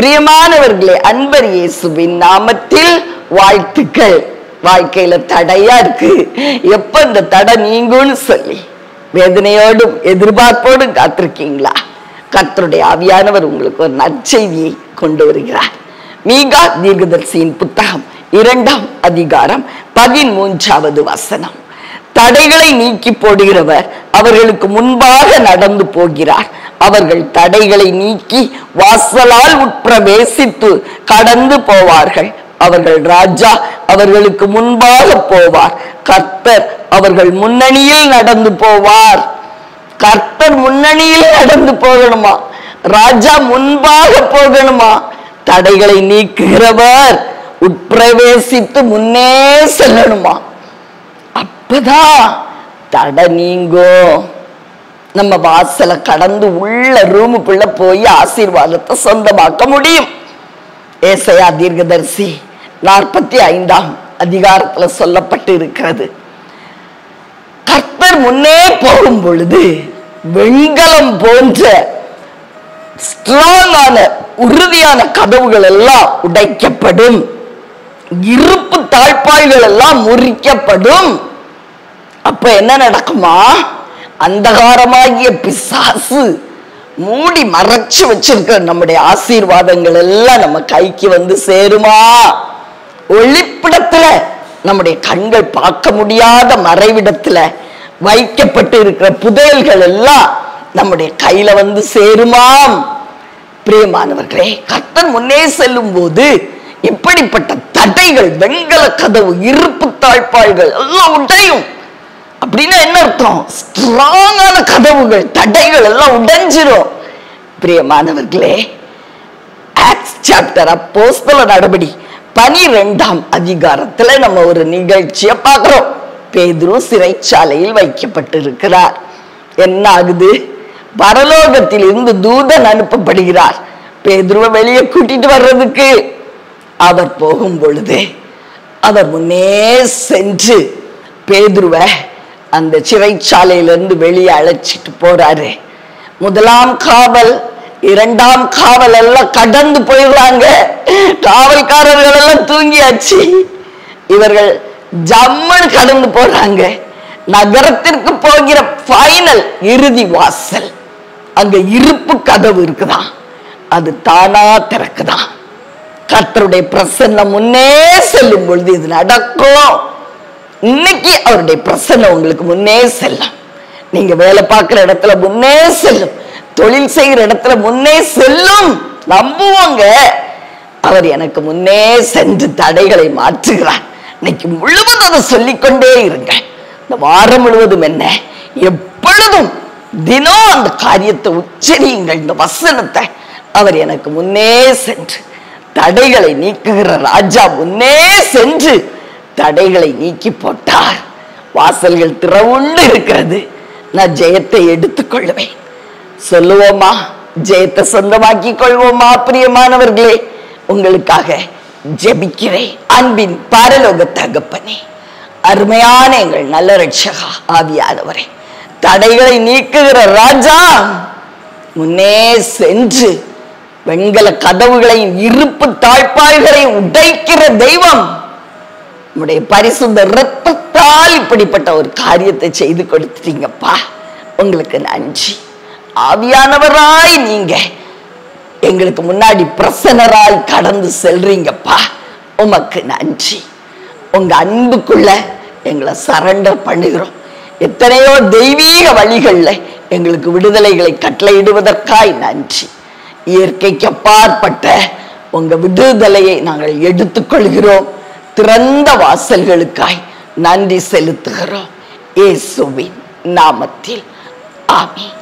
பிரியமானவர்களே அன்பர் இயேசுவின் நாமத்தில் வாழ்த்துக்கள் வாழ்க்கையில தடையா இருக்கு எப்ப இந்த தடை நீங்கும்னு சொல்லி வேதனையோடும் எதிர்பார்ப்போடும் காத்திருக்கீங்களா கர்த்தருடைய ஆவியானவர் உங்களுக்கு ஒரு நற்செய்தியை கொண்டு வருகிறார் மீகா தீர்க்கதரிசியின் புத்தகம் இரண்டாம் அதிகாரம் பதிமூன்றாவது வசனம் தடைகளை நீக்கி போடுகிறவர் அவர்களுக்கு முன்பாக நடந்து போகிறார் அவர்கள் தடைகளை நீக்கி வாசலால் உட்பிரவேசித்து கடந்து போவார்கள் அவர்கள் ராஜா அவர்களுக்கு முன்பாக போவார் கர்த்தர் அவர்கள் முன்னணியில் நடந்து போவார் கர்த்தர் முன்னணியில் நடந்து போகணுமா ராஜா முன்பாக போகணுமா தடைகளை நீக்குகிறவர் உட்பிரவேசித்து முன்னே செல்லணுமா அப்பதான் தடை நீங்கும் நம்ம வாசலை கடந்து உள்ள ரூமுக்குள்ள போய் ஆசீர்வாதத்தை சொந்தமாக்க முடியும் ஏசையா தீர்க்கதரிசி நாற்பத்தி ஐந்தாம் அதிகாரத்துல சொல்லப்பட்டு இருக்கிறது கர்த்தர் முன்னே போகும் பொழுது வெண்கலம் போன்ற ஸ்ட்ராங்கான உறுதியான கதவுகள் எல்லாம் உடைக்கப்படும் இருப்பு தாழ்பாய்கள் எல்லாம் முறிக்கப்படும் அப்ப என்ன நடக்குமா அந்தகாரமாகிய பிசாசு மூடி மறைச்சு வச்சிருக்கிற நம்முடைய ஆசீர்வாதங்கள் எல்லாம் நம்ம கைக்கு வந்து சேருமா ஒளிப்பிடத்துல நம்முடைய கண்கள் பார்க்க முடியாத மறைவிடத்துல வைக்கப்பட்டு இருக்கிற புதையல்கள் எல்லாம் நம்முடைய கையில வந்து சேருமாம் பிரியமானவர்களே கர்த்தர் முன்னே செல்லும் போது இப்படிப்பட்ட தடைகள் வெண்கல கதவு இருப்பு தாழ்பாள்கள் எல்லாம் உடையும் அப்படின்னா என்ன அர்த்தம் ஸ்ட்ராங்கான கதவுகள் தடைகள் எல்லாம் உடைஞ்சிரும் பிரியமானவர்களே ஆக்ஸ் சாப்டர் அப்போஸ்தல நடபடி பனிரெண்டாம் அதிகாரத்துல நம்ம ஒரு நிகழ்ச்சியை பார்க்கிறோம் பேதுரு சிறைச்சாலையில் வைக்கப்பட்டிருக்கிறார் என்ன ஆகுது பரலோகத்தில் இருந்து தூதன் அனுப்பப்படுகிறார் பேதுருவை வெளியே கூட்டிட்டு வர்றதுக்கு அவர் போகும் பொழுது அவர் முன்னே சென்று பேதுருவை அந்த சிறைச்சாலையிலிருந்து வெளியே அழைச்சிட்டு போறாரு முதலாம் காவல் இரண்டாம் காவல் எல்லாம் கடந்து போயிடுறாங்க காவல்காரர்கள் எல்லாம் தூங்கியாச்சு இவர்கள் ஜம்முன்னு கடந்து போறாங்க நகரத்திற்கு போகிற ஃபைனல் இறுதி வாசல் அங்க இருப்பு கதவு இருக்குதான் அது தானா திறக்குதான் கர்த்தருடைய பிரசன்னம் முன்னே செல்லும் பொழுது இது நடக்கும் இன்னைக்கு அவருடைய பிரசன்னம் உங்களுக்கு முன்னே செல்லும் நீங்க வேலை பார்க்கிற இடத்துல முன்னே செல்லும் தொழில் செய்கிற இடத்துல முன்னே செல்லும் நம்புவாங்க அவர் எனக்கு முன்னே சென்று தடைகளை மாற்றுகிறார் இன்னைக்கு முழுவதும் அதை சொல்லிக்கொண்டே இருங்க இந்த வாரம் முழுவதும் என்ன எப்பொழுதும் தினம் அந்த காரியத்தை உச்சரியுங்கள் இந்த வசனத்தை அவர் எனக்கு முன்னே சென்று தடைகளை நீக்குகிற ராஜா முன்னே சென்று தடைகளை நீக்கி போட்டார் வாசல்கள் திறவுண்டு இருக்கிறது நான் ஜெயத்தை எடுத்துக்கொள்ளுவேன் சொல்லுவோமா ஜெயத்தை சொந்தமாக்கி கொள்வோமா பிரியமானவர்களே உங்களுக்காக ஜெபிக்கிறேன் அன்பின் பாரலோக தகப்பனே அருமையான எங்கள் நல்ல ரட்சகா ஆவியானவரே தடைகளை நீக்குகிற ராஜா முன்னே சென்று வெண்கல கதவுகளையும் இருப்பு தாழ்பாள்களையும் உடைக்கிற தெய்வம் உம்முடைய பரிசுத்த ரத்தத்தால் இப்படிப்பட்ட ஒரு காரியத்தை செய்து கொடுத்துட்டீங்கப்பா உங்களுக்கு நன்றி ஆவியானவராய் நீங்க எங்களுக்கு முன்னாடி பிரசனராய் கடந்து செல்றீங்கப்பா உமக்கு நன்றி உங்க அன்புக்குள்ள எங்களை சரண்டர் பண்ணுகிறோம் எத்தனையோ தெய்வீக வழிகள்ல எங்களுக்கு விடுதலைகளை கட்டளையிடுவதற்காய் நன்றி இயற்கைக்கு அப்பாற்பட்ட உங்க விடுதலையை நாங்கள் எடுத்துக்கொள்கிறோம் திறந்த வாசல்களுக்காய் நன்றி செலுத்துகிறோம் இயேசுவின் நாமத்தில் ஆமென்